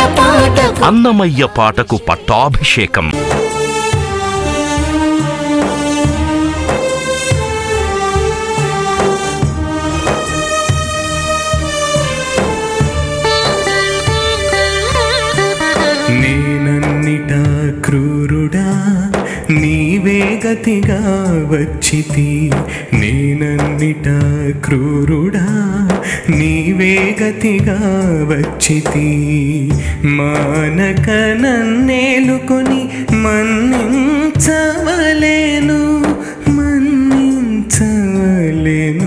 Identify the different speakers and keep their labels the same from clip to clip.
Speaker 1: పాటకు
Speaker 2: అన్నమయ్య పాటకు పట్టాభిషేకం
Speaker 3: నేనన్నిట క్రూరుడా నీవే గతిగా వచ్చితి నేనన్నిట క్రూరుడా నీవే గతిగా వచ్చితి మానక నన్నేలుకొని మన్నించవలేను మన్నించవలేను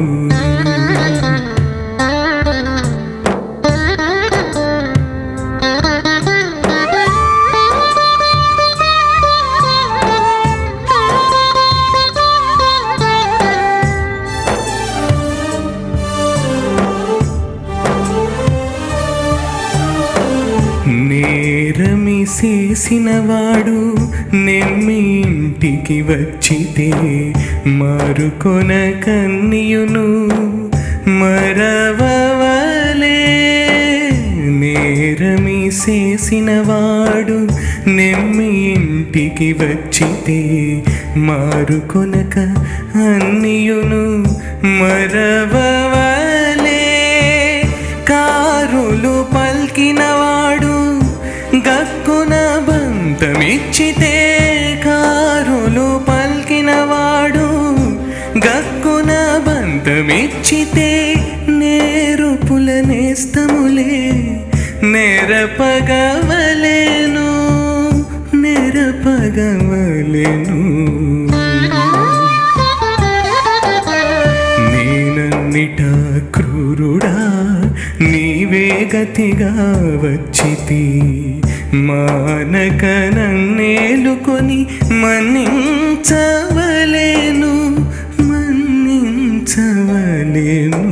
Speaker 3: నేరమి చేసినవాడు నెమ్మి ఇంటికి వచ్చితే మారుకొన కన్నియును మరవవలే నేరమి చేసినవాడు నెమ్మి ఇంటికి వచ్చితే మారుకొనక అన్నియును మరవవలే కారులు పల్కినవాడు గక్కున బంధమిచ్చితే కారులు పల్కినవాడు గక్కున బంధమిచ్చితే నేరుపుల నేస్తములే నెరపగవలేను నెరపగవలేను నేనన్నిట క్రూరుడా నీవే గతిగా వచ్చితి మానక నన్నేలుకొని మన్నించవలేను మన్నించవలేను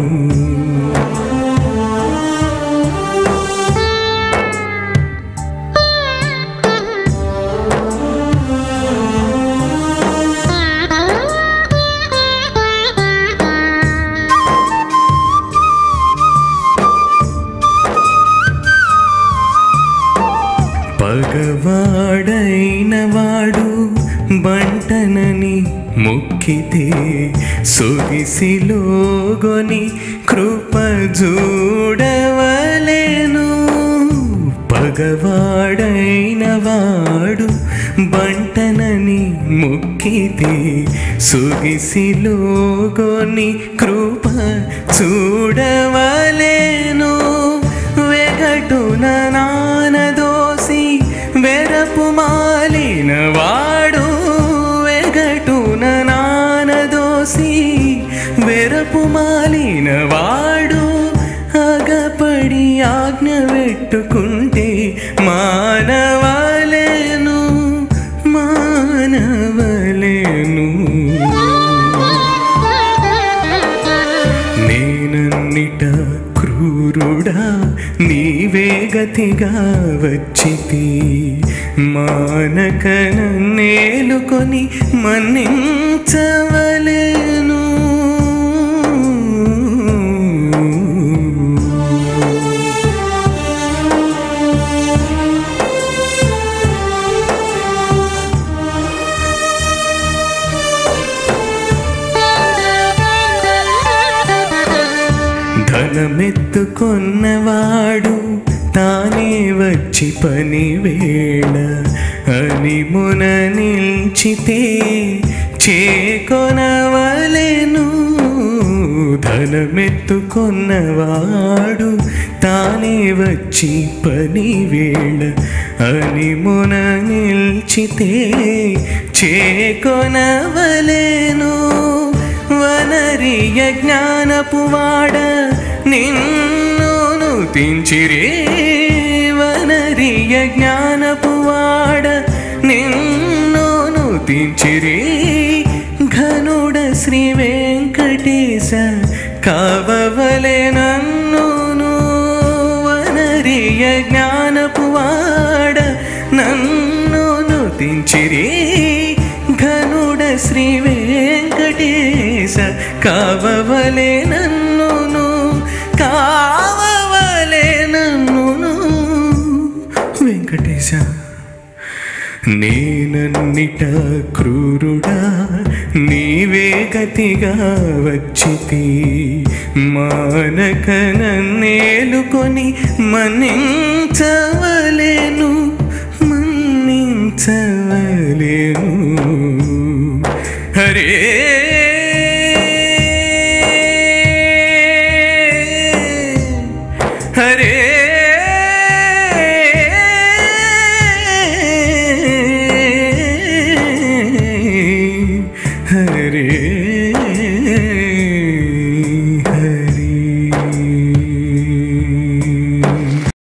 Speaker 3: పగవాడైన వాడు బంటనని మొక్కితే సొగిసిలోగొని కృప చూడవలేను పగవాడైన వాడు బంటనని మొక్కితే సొగిసిలోగొని కృప చూడవలేను వెగటున నానదోసి వెరపు మాలిన వాడు వెగటున నానదోసి వెరపు మాలిన వాడు అగపడి ఆజ్ఞ పెట్టుకుంటే మానవలేను మానవలేను నేనన్నిట క్రూరుడా నీవే గతిగా వచ్చితి మానక నన్నేలుకొని మన్నించవలేను ధనమెత్తుకొన్నవాడు తానే వచ్చి పని వేళ అని మున నిల్చితే చేకొనవలెను ధనమెత్తుకొన్నవాడు తానే వచ్చి పని వేళ అని మున నిల్చితే చేకొనవలెను వనరియ జ్ఞానపు వాడ నిన్ను తించిరే వనరియ జ్ఞానపు వాడ నిన్ను తించిరే ఘనుడ శ్రీ వెంకటేశ కావవలే నన్ను వనరియ జ్ఞానపు వాడ నన్ను తించిరే ఘనుడ శ్రీ వెంకటేశ కావవలే నన్ను కావవలే నన్ను నేనన్నిట క్రూరుడా నీవే గతిగా వచ్చితి మానక నన్నేలుకొని మన్నించవలేను మన్నించవలేను హరే